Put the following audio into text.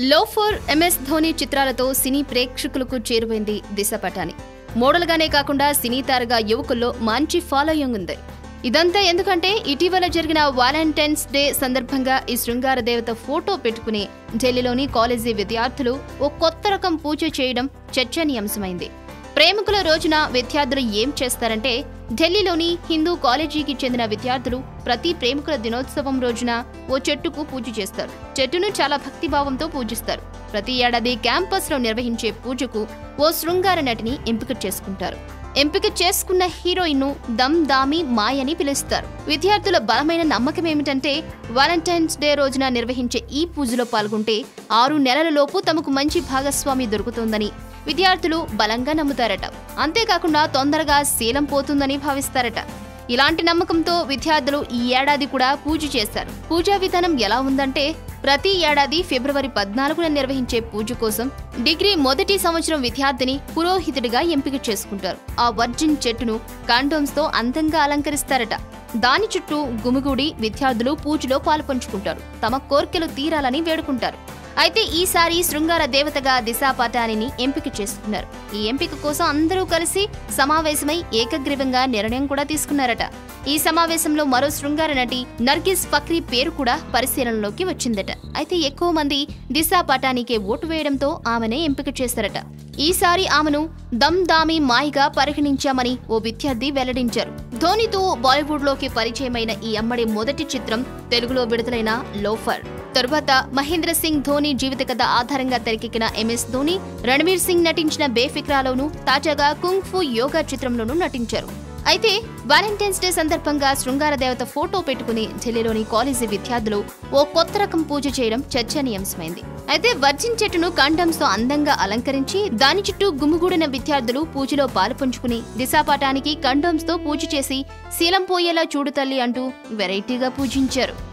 loafer MS Dhoni చిత్రాలతో సినీ ప్రేక్షకులకు చేరువైంది దిశ పటాని మోడల్గానే కాకుండా సినీ తారగా యువకుల్లో మంచి ఫాలోయింగ్ ఉంది ఇదంతా ఎందుకంటే ఇటీవల జరిగిన వాలంటైన్స్ డే సందర్భంగా ఈ శృంగార దేవత ఫోటో పెట్టుకుని ఢిల్లీలోని కాలేజీ విద్యార్థులు ఓ కొత్త రకం పూజ చేయడం చర్చనీయాంశమైంది ప్రేమికుల రోజున విద్యార్థులు ఏం చేస్తారంటే ఢిల్లీలోని హిందూ కాలేజీకి చెందిన విద్యార్థులు ప్రతి ప్రేమికుల దినోత్సవం రోజున ఓ చెట్టుకు పూజ చేస్తారు చెట్టును చాలా భక్తిభావంతో పూజిస్తారు ప్రతి ఏడాది క్యాంపస్ లో నిర్వహించే పూజకు ఓ శృంగార నటిని ఎంపిక చేసుకుంటారు ఎంపిక చేసుకున్న హీరోయిన్ ను దమ్ దామి మాయ్ అని పిలుస్తారు విద్యార్థుల బలమైన నమ్మకం ఏమిటంటే వాలంటైన్స్ డే రోజున నిర్వహించే ఈ పూజలో పాల్గొంటే ఆరు నెలల లోపు తమకు మంచి భాగస్వామి దొరుకుతుందని విద్యార్థులు బలంగా నమ్ముతారట అంతేకాకుండా తొందరగా శీలం పోతుందని భావిస్తారట ఇలాంటి నమ్మకంతో విద్యార్థులు ఈ ఏడాది కూడా పూజ చేశారు పూజా విధానం ఎలా ఉందంటే ప్రతి ఏడాది ఫిబ్రవరి పద్నాలుగున నిర్వహించే పూజ కోసం డిగ్రీ మొదటి సంవత్సరం విద్యార్థిని పురోహితుడిగా ఎంపిక చేసుకుంటారు ఆ వర్జిన్ చెట్టును కాండోమ్స్ తో అందంగా అలంకరిస్తారట దాని చుట్టూ గుమిగూడి విద్యార్థులు పూజలో పాల్పంచుకుంటారు తమ కోర్కెలు తీరాలని వేడుకుంటారు అయితే ఈసారి శృంగార దేవతగా దిశా పటానిని ఎంపిక చేసుకున్నారు ఈ ఎంపిక కోసం అందరూ కలిసి సమావేశమై ఏకగ్రీవంగా నిర్ణయం కూడా తీసుకున్నారట ఈ సమావేశంలో మరో శృంగార నటి నర్గిస్ ఫక్రీ పేరు కూడా పరిశీలనలోకి వచ్చిందట అయితే ఎక్కువ మంది దిశా పటానికే ఓటు వేయడంతో ఆమెనే ఎంపిక చేశారట ఈసారి ఆమెను దమ్ దామి మాయిగా పరిగణించామని ఓ విద్యార్థి వెల్లడించారు ధోనితో బాలీవుడ్ లోకి పరిచయమైన ఈ అమ్మడి మొదటి చిత్రం తెలుగులో విడుదలైన లోఫర్ తరువాత మహేంద్ర సింగ్ ధోని జీవిత కథ ఆధారంగా తెరకెక్కిన ఎంఎస్ ధోని రణవీర్ సింగ్ నటించిన బేఫిక్రాలోను తాజాగా కుంగ్ ఫు యోగా చిత్రంలోనూ నటించారు అయితే వాలంటైన్స్ డే సందర్భంగా శృంగార దేవత ఫోటో పెట్టుకుని ఢిల్లీలోని కాలేజీ విద్యార్థులు ఓ కొత్త రకం పూజ చేయడం చర్చనీయాంశమైంది అయితే వర్జిన్ చెట్టును కండమ్స్ తో అందంగా అలంకరించి దాని చుట్టూ గుమిగూడిన విద్యార్థులు పూజలో పాలుపంచుకుని దిశాపాఠానికి కండమ్స్ తో పూజ చేసి శీలం పోయేలా చూడు తల్లి అంటూ వెరైటీగా పూజించారు